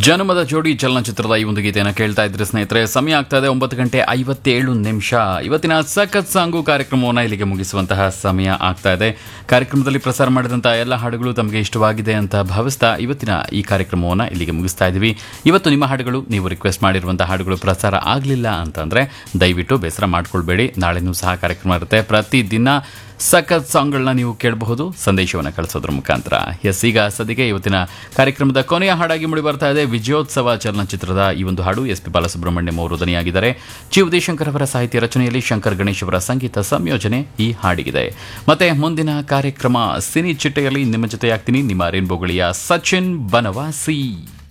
ಜನ್ಮದ ಜೋಡಿ ಚಲನಚಿತ್ರದ ಈ ಒಂದು ಗೀತೆಯನ್ನು ಕೇಳ್ತಾ ಇದ್ರೆ ಸ್ನೇಹಿತರೆ ಸಮಯ ಆಗ್ತಾ ಇದೆ ಒಂಬತ್ತು ಗಂಟೆ ಐವತ್ತೇಳು ನಿಮಿಷ ಇವತ್ತಿನ ಸಖತ್ ಸಾಂಗು ಕಾರ್ಯಕ್ರಮವನ್ನು ಇಲ್ಲಿಗೆ ಮುಗಿಸುವಂತಹ ಸಮಯ ಆಗ್ತಾ ಇದೆ ಕಾರ್ಯಕ್ರಮದಲ್ಲಿ ಪ್ರಸಾರ ಮಾಡಿದಂತಹ ಎಲ್ಲ ಹಾಡುಗಳು ತಮಗೆ ಇಷ್ಟವಾಗಿದೆ ಅಂತ ಭಾವಿಸ್ತಾ ಇವತ್ತಿನ ಈ ಕಾರ್ಯಕ್ರಮವನ್ನು ಇಲ್ಲಿಗೆ ಮುಗಿಸ್ತಾ ಇದ್ದೀವಿ ಇವತ್ತು ನಿಮ್ಮ ಹಾಡುಗಳು ನೀವು ರಿಕ್ವೆಸ್ಟ್ ಮಾಡಿರುವಂತಹ ಹಾಡುಗಳು ಪ್ರಸಾರ ಆಗಲಿಲ್ಲ ಅಂತಂದ್ರೆ ದಯವಿಟ್ಟು ಬೇಸರ ಮಾಡ್ಕೊಳ್ಬೇಡಿ ನಾಳೆನೂ ಸಹ ಕಾರ್ಯಕ್ರಮ ಇರುತ್ತೆ ಪ್ರತಿದಿನ ಸಖತ್ ಸಾಂಗ್ಗಳನ್ನ ನೀವು ಕೇಳಬಹುದು ಸಂದೇಶವನ್ನು ಕಳಿಸೋದ್ರ ಮುಖಾಂತರ ಎಸ್ ಈಗ ಸದ್ಯಕ್ಕೆ ಇವತ್ತಿನ ಕಾರ್ಯಕ್ರಮದ ಕೊನೆಯ ಹಾಡಾಗಿ ಮೂಡಿ ಬರ್ತಾ ಇದೆ ವಿಜಯೋತ್ಸವ ಚಲನಚಿತ್ರದ ಈ ಒಂದು ಹಾಡು ಎಸ್ ಪಿ ಬಾಲಸುಬ್ರಹ್ಮಣ್ಯಂ ಅವರು ಧ್ವನಿಯಾಗಿದ್ದಾರೆ ಜಿ ಉದಯಶಂಕರ್ ಅವರ ಸಾಹಿತ್ಯ ರಚನೆಯಲ್ಲಿ ಶಂಕರ್ ಗಣೇಶ್ ಅವರ ಸಂಗೀತ ಸಂಯೋಜನೆ ಈ ಹಾಡಿಗಿದೆ ಮತ್ತೆ ಮುಂದಿನ ಕಾರ್ಯಕ್ರಮ ಸಿನಿ ಚಿಟ್ಟೆಯಲ್ಲಿ ನಿಮ್ಮ ಜೊತೆ ಆಗ್ತೀನಿ ನಿಮ್ಮ ರೇನ್ಬೋಗಳಿಯ ಸಚಿನ್ ಬನವಾಸಿ